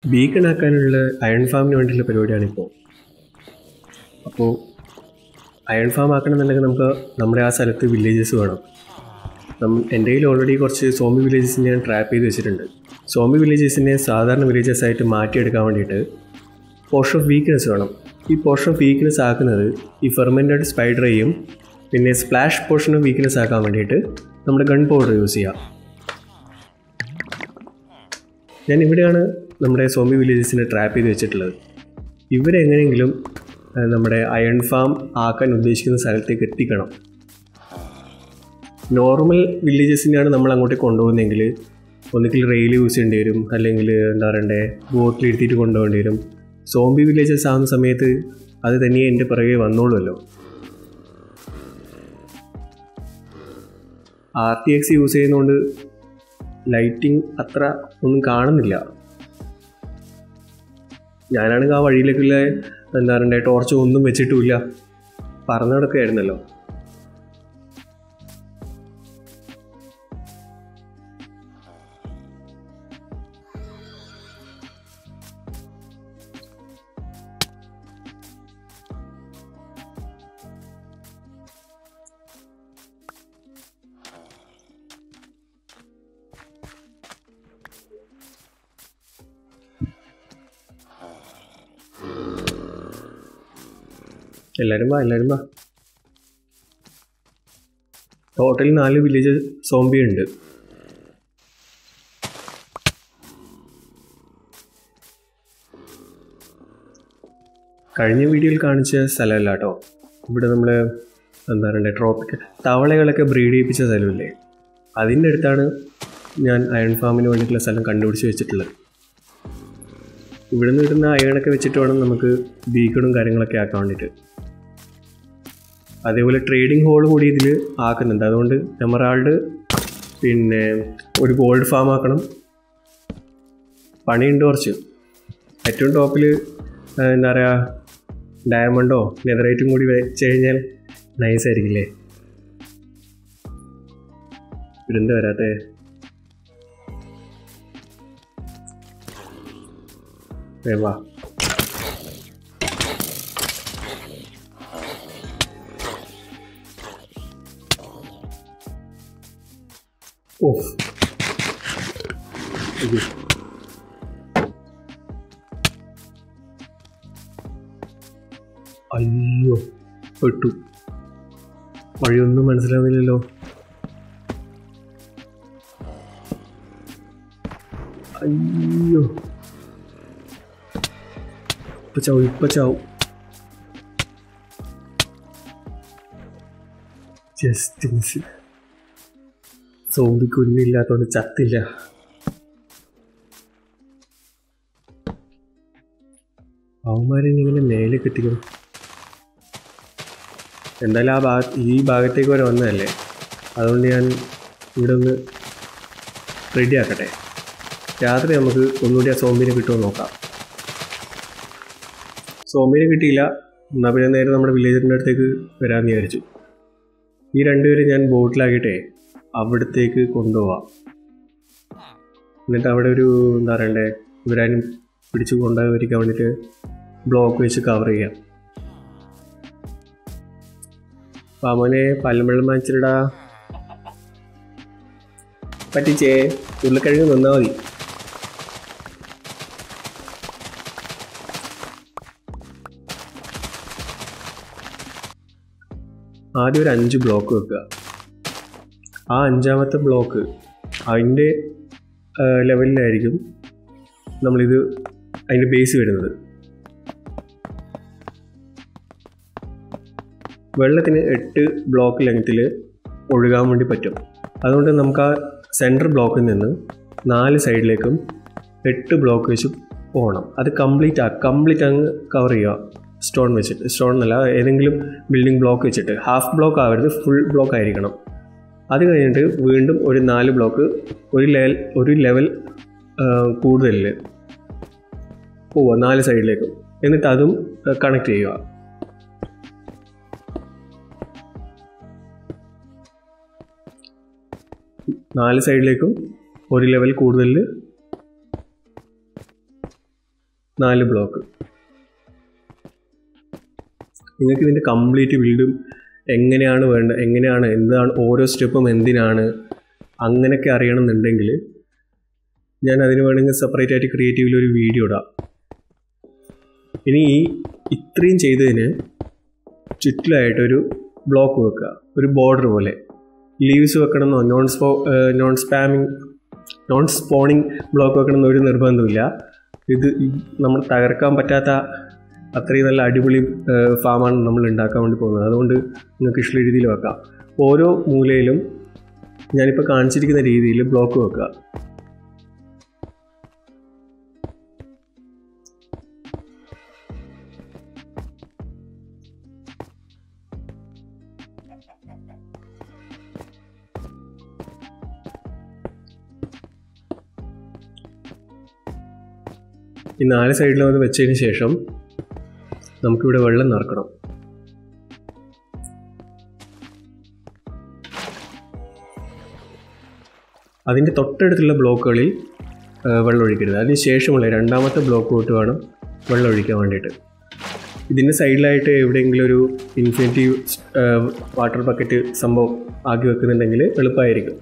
Beacon ആക്കാനുള്ള iron ഫാമിന് വേണ്ടിയുള്ള പരിപാടിയാണിപ്പോൾ അപ്പോൾ അയൺ ഫാം ആക്കണമെന്നുണ്ടെങ്കിൽ നമുക്ക് നമ്മുടെ ആ സ്ഥലത്ത് വില്ലേജസ് വേണം നം- എൻ്റെ കയ്യിൽ ഓൾറെഡി കുറച്ച് സോംബി വില്ലേജസ് ഞാൻ ട്രാപ്പ് ചെയ്ത് വെച്ചിട്ടുണ്ട് സോംബി വില്ലേജസിനെ സാധാരണ വില്ലേജസ് ആയിട്ട് മാറ്റിയെടുക്കാൻ വേണ്ടിയിട്ട് പോർഷൻ ഓഫ് വീക്ക്നെസ് വേണം ഈ പോർഷൻ ഓഫ് വീക്ക്നെസ് ആക്കുന്നത് ഈ ഫെർമെൻറ്റഡ് സ്പൈഡറേയും പിന്നെ സ്പ്ലാഷ് പോർഷൻ ഓഫ് വീക്ക്നെസ് ആക്കാൻ വേണ്ടിയിട്ട് നമ്മുടെ ഗൺ പൗഡർ യൂസ് ചെയ്യാം ഞാൻ ഇവിടെയാണ് നമ്മുടെ സോംബി വില്ലേജസിനെ ട്രാപ്പ് ചെയ്ത് വെച്ചിട്ടുള്ളത് ഇവരെങ്ങനെയെങ്കിലും ആ, നമ്മുടെ അയൺ ഫാം ആക്കാൻ ഉദ്ദേശിക്കുന്ന സ്ഥലത്തേക്ക് എത്തിക്കണം നോർമൽ വില്ലേജസിനെയാണ് നമ്മൾ അങ്ങോട്ടേക്ക് കൊണ്ടുപോകുന്നതെങ്കിൽ ഒന്നുകിൽ റെയിൽ യൂസ് ചെയ്യേണ്ടി വരും അല്ലെങ്കിൽ എന്താ പറയണ്ടേ ബോട്ടിലിരുത്തിയിട്ട് കൊണ്ടുപോകേണ്ടി വരും സോംബി വില്ലേജസ് ആവുന്ന സമയത്ത് അത് തനിയെ എൻ്റെ പിറകെ വന്നോളുമല്ലോ ആർ ടി എക്സ് യൂസ് ചെയ്യുന്നതുകൊണ്ട് ലൈറ്റിംഗ് അത്ര ഒന്നും കാണുന്നില്ല ഞാനാണെങ്കിൽ ആ വഴിയിലേക്കുള്ള എന്താ പറയണ്ടേ ടോർച്ച് ഒന്നും വെച്ചിട്ടുമില്ല പറന്നു കിടക്കുകയായിരുന്നല്ലോ എല്ലാവരും വാ എല്ലാവരും വാ ടോട്ടൽ നാല് വില്ലേജ് സോംബി ഉണ്ട് കഴിഞ്ഞ വീഡിയോയിൽ കാണിച്ച സ്ഥലമല്ല കേട്ടോ ഇവിടെ നമ്മൾ എന്താ പറയണ്ടേ ട്രോപ്പിക്കൽ തവളകളൊക്കെ ബ്രീഡ് ചെയ്യിപ്പിച്ച സ്ഥലമില്ലേ അതിൻ്റെ അടുത്താണ് ഞാൻ അയൺ ഫാമിന് വേണ്ടിയിട്ടുള്ള സ്ഥലം കണ്ടുപിടിച്ച് വെച്ചിട്ടുള്ളത് ഇവിടെ നിന്ന് കിട്ടുന്ന അയണൊക്കെ വെച്ചിട്ട് വേണം നമുക്ക് ബീക്കണും കാര്യങ്ങളൊക്കെ ആക്കാൻ വേണ്ടിയിട്ട് അതേപോലെ ട്രേഡിംഗ് ഹോൾ കൂടി ഇതിൽ ആക്കുന്നുണ്ട് അതുകൊണ്ട് എമറാൾഡ് പിന്നെ ഒരു ഗോൾഡ് ഫാം ആക്കണം പണിയുണ്ട് കുറച്ച് ഏറ്റവും ടോപ്പിൽ എന്താ പറയുക ഡയമണ്ടോ നെതറൈറ്റും കൂടി വെച്ച് കഴിഞ്ഞാൽ നൈസ് ആയിരിക്കില്ലേ ഇവിടെന്താ വരാത്തേ വേഗം വാ ഓഫ് അയ്യോ. അയ്യോ പെട്ടു വഴിയൊന്നും മനസ്സിലാവുന്നില്ലല്ലോ അയ്യോ ഇപ്പൊ ചാവും ഇപ്പൊ ചാവും ജസ്റ്റ് മിസ് സോംബി കുഞ്ഞില്ലാത്തോണ്ട് ചത്തില്ല അവന്മാരെ ഇങ്ങനെ മേലെ കെട്ടിക്കണം എന്തായാലും ആ ഭാഗ ഈ ഭാഗത്തേക്ക് വരെ വന്നതല്ലേ അതുകൊണ്ട് ഞാൻ ഇവിടെ ഒന്ന് റെഡി ആക്കട്ടെ രാത്രി നമുക്ക് ഒന്നുകൂടി ആ സോംബിനെ കിട്ടുമോ നോക്കാം സോംബിനെ കിട്ടിയില്ല എന്നാൽ പിന്നെ നേരെ നമ്മുടെ വില്ലേജറിൻ്റെ അടുത്തേക്ക് വരാമെന്ന് വിചാരിച്ചു ഈ രണ്ടുപേരും ഞാൻ ബോട്ടിലാക്കിയിട്ടേ അവിടത്തേക്ക് കൊണ്ടുപോവാം എന്നിട്ട് അവിടെ ഒരു എന്താ പറയണ്ടേ ഇവരാനും പിടിച്ചു കൊണ്ടുപോയിരിക്കാൻ വേണ്ടിയിട്ട് ബ്ലോക്ക് വെച്ച് കവർ ചെയ്യാം പാമോനെ പല്ലമ്പള്ളം വാങ്ങിച്ചിടാ പറ്റിച്ചേ ഉരുളക്കിഴങ്ങ് നിന്നാൽ മതി ആദ്യം ഒരു അഞ്ച് ബ്ലോക്ക് വെക്കുക ആ അഞ്ചാമത്തെ ബ്ലോക്ക് അതിൻ്റെ ലെവലിലായിരിക്കും നമ്മളിത് അതിൻ്റെ ബേസ് വരുന്നത് വെള്ളത്തിന് എട്ട് ബ്ലോക്ക് ലെങ്ത്തിൽ ഒഴുകാൻ വേണ്ടി പറ്റും അതുകൊണ്ട് നമുക്ക് ആ സെൻട്രൽ ബ്ലോക്കിൽ നിന്ന് നാല് സൈഡിലേക്കും എട്ട് ബ്ലോക്ക് വെച്ച് പോകണം അത് കംപ്ലീറ്റ് ആ കംപ്ലീറ്റ് അങ്ങ് കവർ ചെയ്യുക സ്റ്റോൺ വെച്ചിട്ട് സ്റ്റോൺ എന്നല്ല ഏതെങ്കിലും ബിൽഡിംഗ് ബ്ലോക്ക് വെച്ചിട്ട് ഹാഫ് ബ്ലോക്ക് ആവരുത് ഫുൾ ബ്ലോക്ക് ആയിരിക്കണം അത് കഴിഞ്ഞിട്ട് വീണ്ടും ഒരു നാല് ബ്ലോക്ക് ഒരു ലെവൽ ഒരു ലെവൽ കൂടുതലിൽ പോവുക നാല് സൈഡിലേക്കും എന്നിട്ട് അതും കണക്ട് ചെയ്യുക നാല് സൈഡിലേക്കും ഒരു ലെവൽ കൂടുതൽ നാല് ബ്ലോക്ക് നിങ്ങൾക്ക് ഇതിൻ്റെ കംപ്ലീറ്റ് ബിൽഡും എങ്ങനെയാണ് വേണ്ടത് എങ്ങനെയാണ് എന്താണ് ഓരോ സ്റ്റെപ്പും എന്തിനാണ് അങ്ങനെയൊക്കെ അറിയണമെന്നുണ്ടെങ്കിൽ ഞാൻ അതിന് വേണമെങ്കിൽ സെപ്പറേറ്റ് ആയിട്ട് ക്രിയേറ്റീവിൽ ഒരു വീഡിയോ ഇടാം ഇനി ഈ ഇത്രയും ചെയ്തതിന് ചുറ്റിലായിട്ടൊരു ബ്ലോക്ക് വെക്കുക ഒരു ബോർഡർ പോലെ ലീവ്സ് വെക്കണമെന്നോ non spo non spamming non spawning block വെക്കണമെന്നോ ഒരു നിർബന്ധമില്ല ഇത് നമ്മൾ തകർക്കാൻ പറ്റാത്ത അത്രയും നല്ല അടിപൊളി ഫാമാണ് നമ്മൾ ഉണ്ടാക്കാൻ വേണ്ടി പോകുന്നത് അതുകൊണ്ട് നിങ്ങൾക്ക് ഇഷ്ടമുള്ള രീതിയിൽ വെക്കാം ഓരോ മൂലയിലും ഞാനിപ്പോൾ കാണിച്ചിരിക്കുന്ന രീതിയിൽ ബ്ലോക്ക് വെക്കുക ഈ നാല് സൈഡിലും അത് വെച്ചതിന് ശേഷം നമുക്കിവിടെ വെള്ളം നിറക്കണം അതിൻ്റെ തൊട്ടടുത്തുള്ള ബ്ലോക്കുകളിൽ വെള്ളം ഒഴിക്കരുത് അതിന് ശേഷമുള്ള രണ്ടാമത്തെ ബ്ലോക്ക് തൊട്ട് വേണം വെള്ളം ഒഴിക്കാൻ വേണ്ടിയിട്ട് ഇതിൻ്റെ സൈഡിലായിട്ട് എവിടെയെങ്കിലും ഒരു ഇൻഫിനിറ്റി വാട്ടർ ബക്കറ്റ് സംഭവം ആക്കി വെക്കുന്നുണ്ടെങ്കിൽ എളുപ്പമായിരിക്കും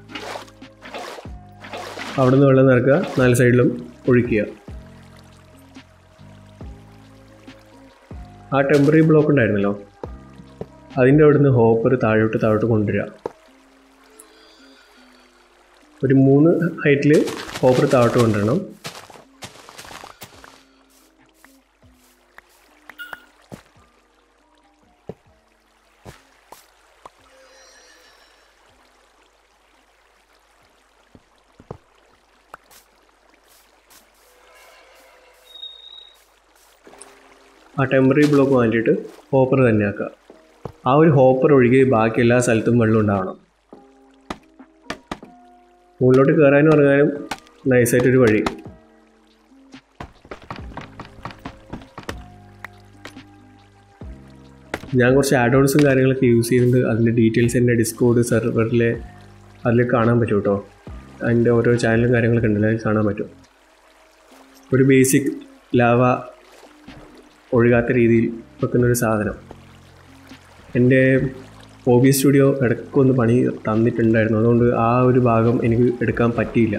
അവിടെ നിന്ന് വെള്ളം നിറക്കുക നാല് സൈഡിലും ഒഴിക്കുക ആ ടെമ്പററി ബ്ലോക്ക് ഉണ്ടായിരുന്നല്ലോ അതിൻ്റെ അവിടുന്ന് ഹോപ്പർ താഴോട്ട് താഴോട്ട് കൊണ്ടുവരിക ഒരു മൂന്ന് ഹൈറ്റിൽ ഹോപ്പർ താഴോട്ട് കൊണ്ടുവരണം ആ ടെമ്പററി ബ്ലോക്ക് മാറ്റിയിട്ട് ഹോപ്പർ തന്നെ ആക്കുക ആ ഒരു ഹോപ്പർ ഒഴികെ ബാക്കി എല്ലാ സ്ഥലത്തും വെള്ളം ഉണ്ടാവണം മുകളിലോട്ട് കയറാനും ഇറങ്ങാനും നൈസായിട്ടൊരു വഴി ഞാൻ കുറച്ച് ആഡ് ഓൺസും കാര്യങ്ങളൊക്കെ യൂസ് ചെയ്യുന്നുണ്ട് അതിൻ്റെ ഡീറ്റെയിൽസ് എൻ്റെ ഡിസ്കോഡ് സെർവറിൽ അതിൽ കാണാൻ പറ്റും കേട്ടോ അതിൻ്റെ ഓരോ ചാനലും കാര്യങ്ങളൊക്കെ ഉണ്ടല്ലോ അതിൽ കാണാൻ പറ്റും ഒരു ബേസിക് ലാവ ഒഴുകാത്ത രീതിയിൽ വെക്കുന്നൊരു സാധനം എൻ്റെ ഹോബി സ്റ്റുഡിയോ ഇടയ്ക്കൊന്ന് പണി തന്നിട്ടുണ്ടായിരുന്നു അതുകൊണ്ട് ആ ഒരു ഭാഗം എനിക്ക് എടുക്കാൻ പറ്റിയില്ല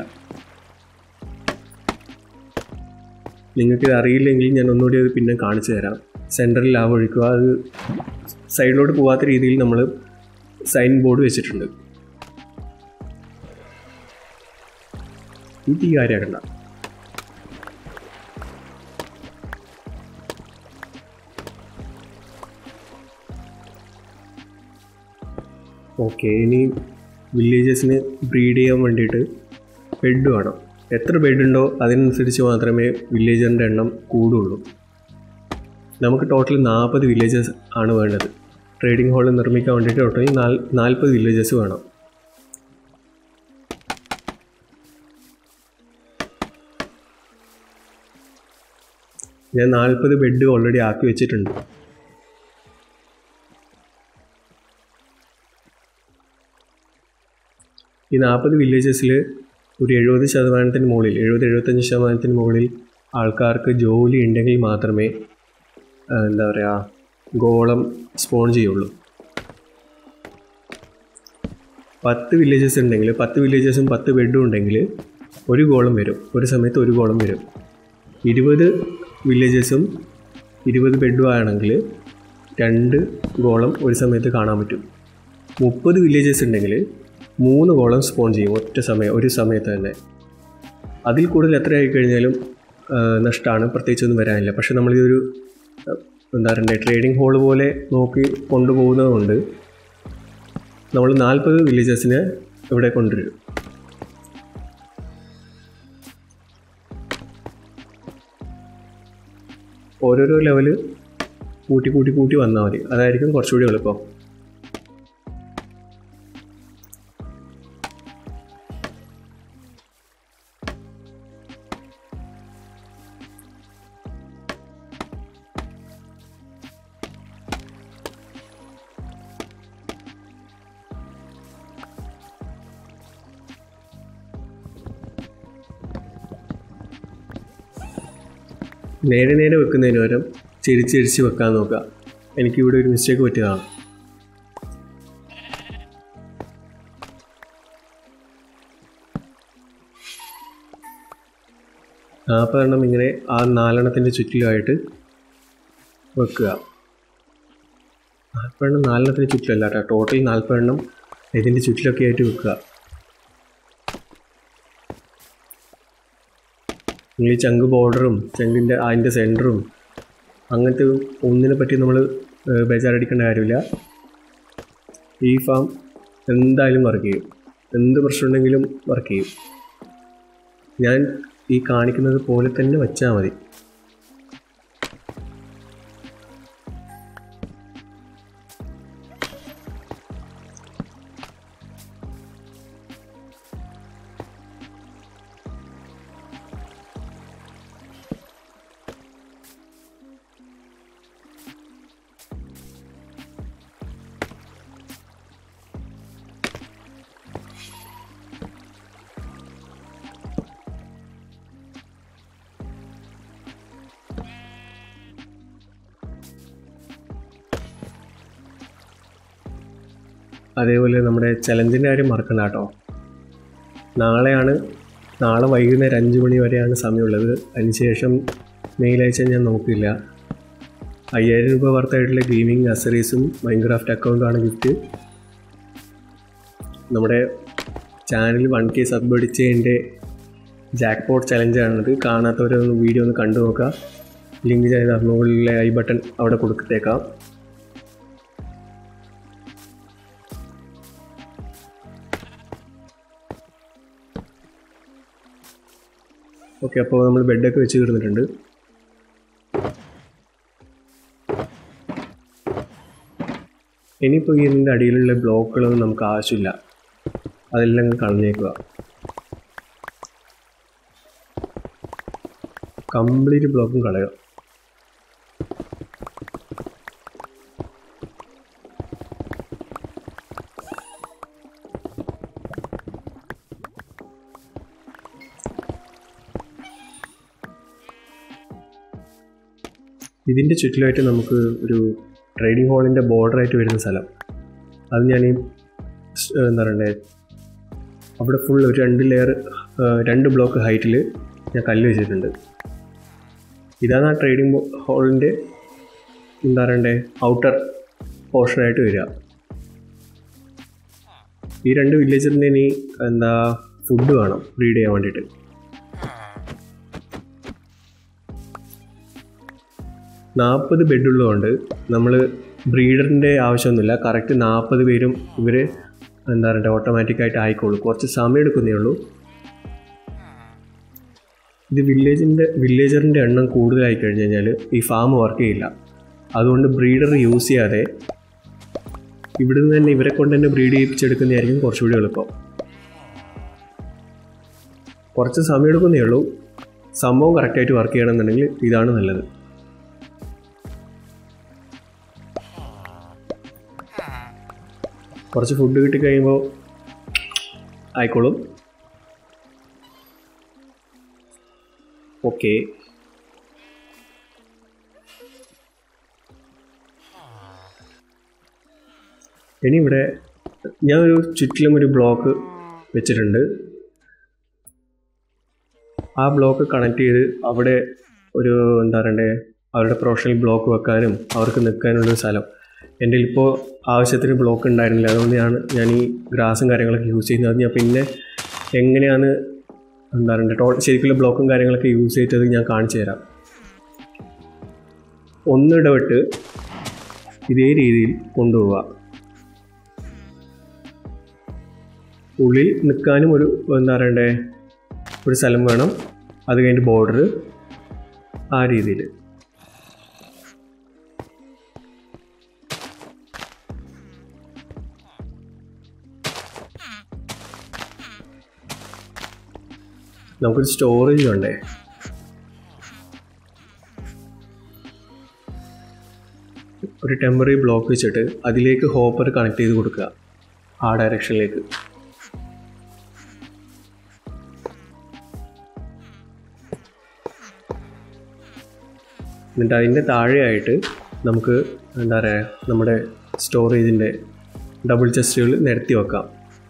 നിങ്ങൾക്കിത് അറിയില്ലെങ്കിൽ ഞാൻ ഒന്നുകൂടി അത് പിന്നെ കാണിച്ചു തരാം സെൻറ്ററിൽ ലാവ് ഒഴിക്കുക അത് സൈഡിലോട്ട് പോകാത്ത രീതിയിൽ നമ്മൾ സൈൻ ബോർഡ് വെച്ചിട്ടുണ്ട് ഈ തീ കാര്യമാക്കണ്ട ഓക്കെ ഇനി വില്ലേജസിന് ബ്രീഡ് ചെയ്യാൻ വേണ്ടിയിട്ട് ബെഡ് വേണം എത്ര ബെഡ് ഉണ്ടോ അതിനനുസരിച്ച് മാത്രമേ വില്ലേജറിൻ്റെ എണ്ണം കൂടുള്ളൂ നമുക്ക് ടോട്ടൽ നാൽപ്പത് വില്ലേജസ് ആണ് വേണ്ടത് ട്രേഡിംഗ് ഹാൾ നിർമ്മിക്കാൻ വേണ്ടിയിട്ട് ടോട്ടൽ നാൽ നാൽപ്പത് വില്ലേജസ് വേണം ഞാൻ നാൽപ്പത് ബെഡ് ഓൾറെഡി ആക്കി വെച്ചിട്ടുണ്ട് ഈ നാൽപ്പത് വില്ലേജസിൽ ഒരു എഴുപത് ശതമാനത്തിന് മുകളിൽ എഴുപത് എഴുപത്തഞ്ച് ശതമാനത്തിന് മുകളിൽ ആൾക്കാർക്ക് ജോലി ഉണ്ടെങ്കിൽ മാത്രമേ ആ, എന്താ പറയുക ഗോളം സ്പോൺ ചെയ്യുള്ളൂ പത്ത് വില്ലേജസ് ഉണ്ടെങ്കിൽ പത്ത് വില്ലേജസും പത്ത് ബെഡും ഉണ്ടെങ്കിൽ ഒരു ഗോളം വരും ഒരു സമയത്ത് ഒരു ഗോളം വരും ഇരുപത് വില്ലേജസും ഇരുപത് ബെഡും ആണെങ്കിൽ രണ്ട് ഗോളം ഒരു സമയത്ത് കാണാൻ പറ്റും മുപ്പത് വില്ലേജസ് ഉണ്ടെങ്കിൽ മൂന്ന് ഗോളം സ്പോൺ ചെയ്യും ഒറ്റ സമയം ഒരു സമയത്ത് തന്നെ അതിൽ കൂടുതൽ എത്ര ആയി കഴിഞ്ഞാലും നഷ്ടമാണ് പ്രത്യേകിച്ചൊന്നും വരാനില്ല പക്ഷെ നമ്മളിതൊരു ആ, എന്താ പറയണ്ടേ ട്രേഡിംഗ് ഹോൾ പോലെ നോക്കി കൊണ്ടുപോകുന്നത് കൊണ്ട് നമ്മൾ നാൽപ്പത് വില്ലേജസിനെ ഇവിടെ കൊണ്ടുവരും ഓരോരോ ലെവല് കൂട്ടി കൂട്ടി കൂട്ടി വന്നാൽ മതി അതായിരിക്കും കുറച്ചുകൂടി എളുപ്പം നേരെ നേരെ വെക്കുന്നതിന് പകരം ചിരിച്ച് ചിരിച്ച് വെക്കാൻ നോക്കുക എനിക്കിവിടെ ഒരു മിസ്റ്റേക്ക് പറ്റിയതാണ് നാൽപ്പതെണ്ണം ഇങ്ങനെ ആ നാലെണ്ണത്തിൻ്റെ ചുറ്റിലുമായിട്ട് വെക്കുക നാൽപ്പതെണ്ണം നാലെണ്ണത്തിന് ചുറ്റിലല്ല കേട്ടോ ടോട്ടൽ നാൽപ്പതെണ്ണം ഇതിൻ്റെ ചുറ്റിലൊക്കെ ആയിട്ട് വെക്കുക നിങ്ങൾ ഈ ചങ്ക് ബോർഡറും ചങ്കിൻ്റെ അതിൻ്റെ സെൻറ്ററും അങ്ങനത്തെ ഒന്നിനെ പറ്റി നമ്മൾ ബേജാറടിക്കേണ്ട കാര്യമില്ല ഈ ഫാം എന്തായാലും വർക്ക് ചെയ്യും എന്ത് പ്രശ്നമുണ്ടെങ്കിലും വർക്ക് ചെയ്യും ഞാൻ ഈ കാണിക്കുന്നത് പോലെ തന്നെ വെച്ചാൽ മതി അതേപോലെ നമ്മുടെ ചലഞ്ചിൻ്റെ കാര്യം മറക്കണ്ട കേട്ടോ നാളെയാണ് നാളെ വൈകുന്നേരം അഞ്ച് മണി വരെയാണ് സമയമുള്ളത് അതിനുശേഷം മെയിൽ അയച്ചാൽ ഞാൻ നോക്കില്ല അയ്യായിരം രൂപ വർത്തായിട്ടുള്ള ഗെയിമിംഗ് അസറീസും മൈൻക്രാഫ്റ്റ് അക്കൗണ്ടുമാണ് ഗിഫ്റ്റ് നമ്മുടെ ചാനൽ വൺ കെ സബ് അടിച്ചതിൻ്റെ ജാക്ക് പോട്ട് ചലഞ്ചാണിത് കാണാത്തവരൊന്ന് വീഡിയോ ഒന്ന് കണ്ടു നോക്കുക ലിങ്ക് ചെയ്ത മുകളിലെ ഐ ബട്ടൺ അവിടെ കൊടുത്തേക്കാം ഓക്കെ അപ്പോൾ നമ്മൾ ബെഡൊക്കെ വെച്ച് തീർന്നിട്ടുണ്ട് ഇനിയിപ്പോൾ ഇതിൻ്റെ അടിയിലുള്ള ബ്ലോക്കുകളൊന്നും നമുക്ക് ആവശ്യമില്ല അതെല്ലാം അങ്ങ് കളഞ്ഞേക്കുക കംപ്ലീറ്റ് ബ്ലോക്കും കളയുക ഇതിൻ്റെ ചുറ്റിലായിട്ട് നമുക്ക് ഒരു ട്രേഡിംഗ് ഹാളിൻ്റെ ബോർഡറായിട്ട് വരുന്ന സ്ഥലം അത് ഞാൻ ഈ സ്- എന്താ പറയണ്ടേ അവിടെ ഫുൾ ഒരു രണ്ട് ലെയർ രണ്ട് ബ്ലോക്ക് ഹൈറ്റിൽ ഞാൻ കല്ല് വെച്ചിട്ടുണ്ട് ഇതാണ് ആ ട്രേഡിംഗ് ഹാളിൻ്റെ എന്താ പറയണ്ടേ ഔട്ടർ പോർഷനായിട്ട് വരിക ഈ രണ്ട് വില്ലേജറിന് ഇനി എന്താ ഫുഡ് വേണം ബ്രീഡ് ചെയ്യാൻ വേണ്ടിയിട്ട് നാൽപ്പത് ബെഡുള്ളതുകൊണ്ട് നമ്മൾ ബ്രീഡറിൻ്റെ ആവശ്യമൊന്നുമില്ല കറക്റ്റ് നാൽപ്പത് പേരും ഇവർ എന്താ പറയുക ഓട്ടോമാറ്റിക്കായിട്ട് ആയിക്കോളൂ കുറച്ച് സമയം എടുക്കുന്നേ ഉള്ളൂ ഇത് വില്ലേജിൻ്റെ വില്ലേജറിൻ്റെ എണ്ണം കൂടുതലായി കഴിഞ്ഞ് കഴിഞ്ഞാൽ ഈ ഫാം വർക്ക് ചെയ്യില്ല അതുകൊണ്ട് ബ്രീഡർ യൂസ് ചെയ്യാതെ ഇവിടുന്ന് തന്നെ ഇവരെ കൊണ്ട് തന്നെ ബ്രീഡ് ചെയ്യിപ്പിച്ചെടുക്കുന്നതായിരിക്കും കുറച്ചുകൂടി എളുപ്പം കുറച്ച് സമയം എടുക്കുന്നേ ഉള്ളൂ സംഭവം കറക്റ്റായിട്ട് വർക്ക് ചെയ്യണമെന്നുണ്ടെങ്കിൽ ഇതാണ് നല്ലത് കുറച്ച് ഫുഡ് കിട്ടി കഴിയുമ്പോൾ ആയിക്കോളും ഓക്കെ ഇനി ഇവിടെ ഞാൻ ഒരു ചുറ്റിലും ഒരു ബ്ലോക്ക് വെച്ചിട്ടുണ്ട് ആ ബ്ലോക്ക് കണക്ട് ചെയ്ത് അവിടെ ഒരു എന്താ പറയണ്ടേ അവരുടെ പ്രൊഫഷണൽ ബ്ലോക്ക് വെക്കാനും അവർക്ക് നിൽക്കാനുള്ള സ്ഥലം എൻ്റെ ഇപ്പോൾ ആവശ്യത്തിന് ബ്ലോക്ക് ഉണ്ടായിരുന്നില്ല അതുകൊണ്ട് ഞാൻ ഞാൻ ഈ ഗ്രാസും കാര്യങ്ങളൊക്കെ യൂസ് ചെയ്യുന്നത് അത് ഞാൻ പിന്നെ എങ്ങനെയാണ് എന്താ പറയണ്ടേ ടോ ശരിക്കുള്ള ബ്ലോക്കും കാര്യങ്ങളൊക്കെ യൂസ് ചെയ്തത് ഞാൻ കാണിച്ചു തരാം ഒന്നിടവിട്ട് ഇതേ രീതിയിൽ കൊണ്ടുപോവുക ഉള്ളിൽ നിൽക്കാനും ഒരു എന്താ പറയണ്ടേ ഒരു സ്ഥലം വേണം അത് കഴിഞ്ഞിട്ട് ബോർഡർ ആ രീതിയിൽ നമുക്കൊരു സ്റ്റോറേജ് വേണ്ടേ ഒരു ടെമ്പററി ബ്ലോക്ക് വെച്ചിട്ട് അതിലേക്ക് ഹോപ്പർ കണക്ട് ചെയ്ത് കൊടുക്കുക ആ ഡയറക്ഷനിലേക്ക് എന്നിട്ട് അതിൻ്റെ താഴെയായിട്ട് നമുക്ക് എന്താ പറയുക നമ്മുടെ സ്റ്റോറേജിൻ്റെ ഡബിൾ ചെസ്റ്റുകൾ നിരത്തി വെക്കാം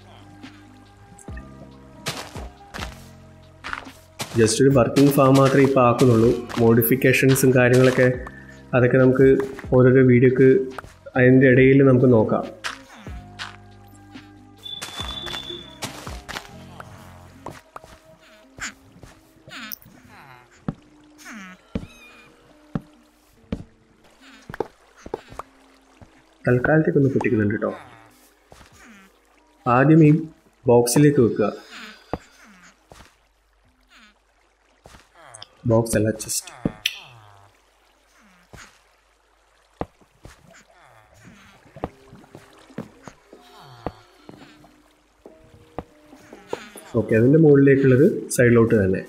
ജസ്റ്റ് ഒരു വർക്കിംഗ് ഫാം മാത്രമേ ഇപ്പോൾ ആക്കുന്നുള്ളൂ മോഡിഫിക്കേഷൻസും കാര്യങ്ങളൊക്കെ അതൊക്കെ നമുക്ക് ഓരോരോ വീഡിയോക്ക് അതിൻ്റെ ഇടയിൽ നമുക്ക് നോക്കാം തൽക്കാലത്തേക്ക് ഒന്ന് പൊട്ടിക്കുന്നുണ്ട് കേട്ടോ ആദ്യം ഈ ബോക്സിലേക്ക് വെക്കുക ബോക്സ് അല്ല ചെസ്റ്റ് ഓക്കെ അതിൻ്റെ മുകളിലേക്കുള്ളത് സൈഡിലോട്ട് തന്നെ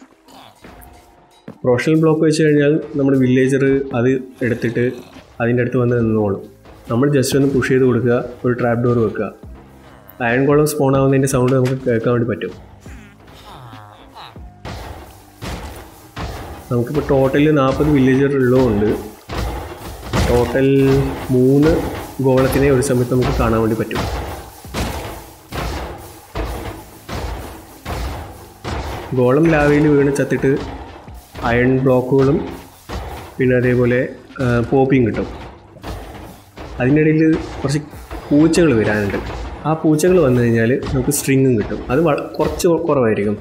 പ്രൊഫഷണൽ ബ്ലോക്ക് വെച്ച് കഴിഞ്ഞാൽ നമ്മുടെ വില്ലേജർ അത് എടുത്തിട്ട് അതിൻ്റെ അടുത്ത് വന്ന് നിന്നോളും നമ്മൾ ജസ്റ്റ് ഒന്ന് പുഷ് ചെയ്ത് കൊടുക്കുക ഒരു ട്രാപ്പ് ഡോർ വെക്കുക അയൺ കോളം സ്പോൺ ആവുന്നതിൻ്റെ സൗണ്ട് നമുക്ക് കേൾക്കാൻ വേണ്ടി പറ്റും നമുക്കിപ്പോൾ ടോട്ടൽ നാൽപ്പത് വില്ലേജർ ഉള്ളതുകൊണ്ട് ടോട്ടൽ മൂന്ന് ഗോളത്തിനെ ഒരു സമയത്ത് നമുക്ക് കാണാൻ വേണ്ടി പറ്റും ഗോളം ലാവയിൽ വീണ് ചത്തിട്ട് അയൺ ബ്ലോക്കുകളും പിന്നെ അതേപോലെ പോപ്പിയും കിട്ടും അതിനിടയിൽ കുറച്ച് പൂച്ചകൾ വരാനുണ്ട് ആ പൂച്ചകൾ വന്നു കഴിഞ്ഞാൽ നമുക്ക് സ്ട്രിങ്ങും കിട്ടും അത് വള- കുറച്ച് കുറവായിരിക്കും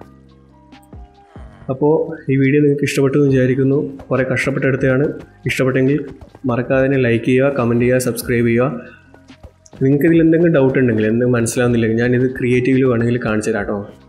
അപ്പോൾ ഈ വീഡിയോ നിങ്ങൾക്ക് ഇഷ്ടപ്പെട്ടു എന്ന് വിചാരിക്കുന്നു കുറേ കഷ്ടപ്പെട്ടെടുത്താണ് ഇഷ്ടപ്പെട്ടെങ്കിൽ മറക്കാതെ തന്നെ ലൈക്ക് ചെയ്യുക കമൻറ്റ് ചെയ്യുക സബ്സ്ക്രൈബ് ചെയ്യുക നിങ്ങൾക്ക് ഇതിൽ എന്തെങ്കിലും ഡൗട്ട് ഉണ്ടെങ്കിൽ എന്തെങ്കിലും മനസ്സിലാവുന്നില്ലെങ്കിൽ ഞാനിത് ക്രിയേറ്റീവിൽ വേണമെങ്കിൽ കാണിച്ചു തരാം കേട്ടോ